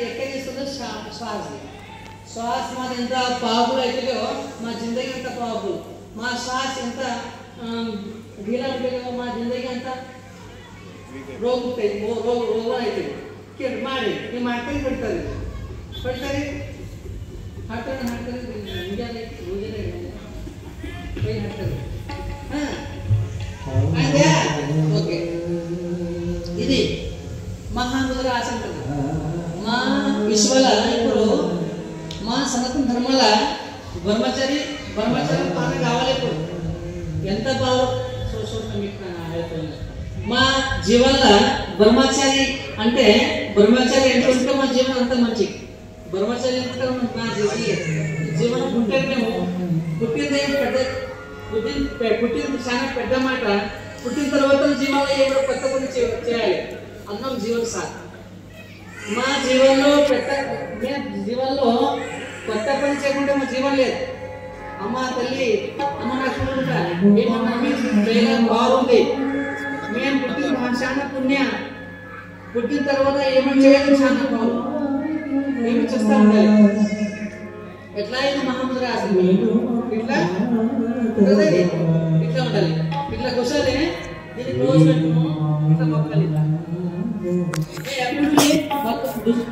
ఎక్కడ చేస్తుందో శ్వా- శ్వాస శ్వాస మాది ఎంత పాపులు అవుతుందో మా జిందగీ ఎంత పాపులు మా శ్వాస ఎంత ఢీలా ఉంటుందో మా జిందగీ అంత ರೋಗ ಹುಟ್ಟೈತಿ ರೋಗ ರೋಗ ಐತಿ ಕೇಳಿ ಮಾಡಿ ನೀವು ಮಾಡ್ತಾರೆ ಬಿಡ್ತಾರೆ ಬಿಡ್ತಾರೆ ಹಾಡ್ತಾರೆ ಹಾಡ್ತಾರೆ ಮುಂಜಾನೆ ಐತಿ ಮುಂಜಾನೆ ಕೈ ಹಾಡ್ತಾರೆ ಹಾಂ అదే ఓకే ఇది మహాముద్ర ఆసనం మా విశ్వల ఇప్పుడు మా సనాతన ధర్మాల బ్రహ్మచారి బ్రహ్మచారి పాలన కావాలి ఇప్పుడు ఎంత బాగా చూసుకుంటాం మీకు నా అయిపోయింది మా జీవనంలో బ్రహ్మచారి అంటే బ్రహ్మచారి ఎంత ఉంటే మా జీవనం అంత మంచి బ్రహ్మచారి ఎంత ఉంటే మా జీవనం జీవనం పుట్టేది మేము పుట్టింది ఏం పెద్ద పుట్టిన పె- పుట్టింది చాలా పెద్ద మాట పుట్టిన తర్వాత జీవనంలో ఏదో కొత్త పని చే- చేయాలి అన్నం జీవన సార్ మా జీవనంలో పెట్ట మేము జీవనంలో కొత్త పని చేయకుండా మా జీవనం లేదు అమ్మ తల్లి అమ్మ నా చూడుంటా ఏమన్నా మీరు చేయడం బాగుంది మేము పుట్టిన మా చాలా పుణ్య పుట్టిన తర్వాత ఏమని చేయాలి చాలా బాగు ఏమి చేస్తా ఉండాలి ఎట్లా అయింది మహమ్మద్ రాసింది ఇట్లా కదా ఇది? ఇట్లా ఉండాలి ఇట్లా కూర్చోలే దీన్ని క్లోజ్ పెట్టుకో ఇట్లా మొక్కలు ఇట్లా ఏ, అప్పుడు ఏ? మొక్క-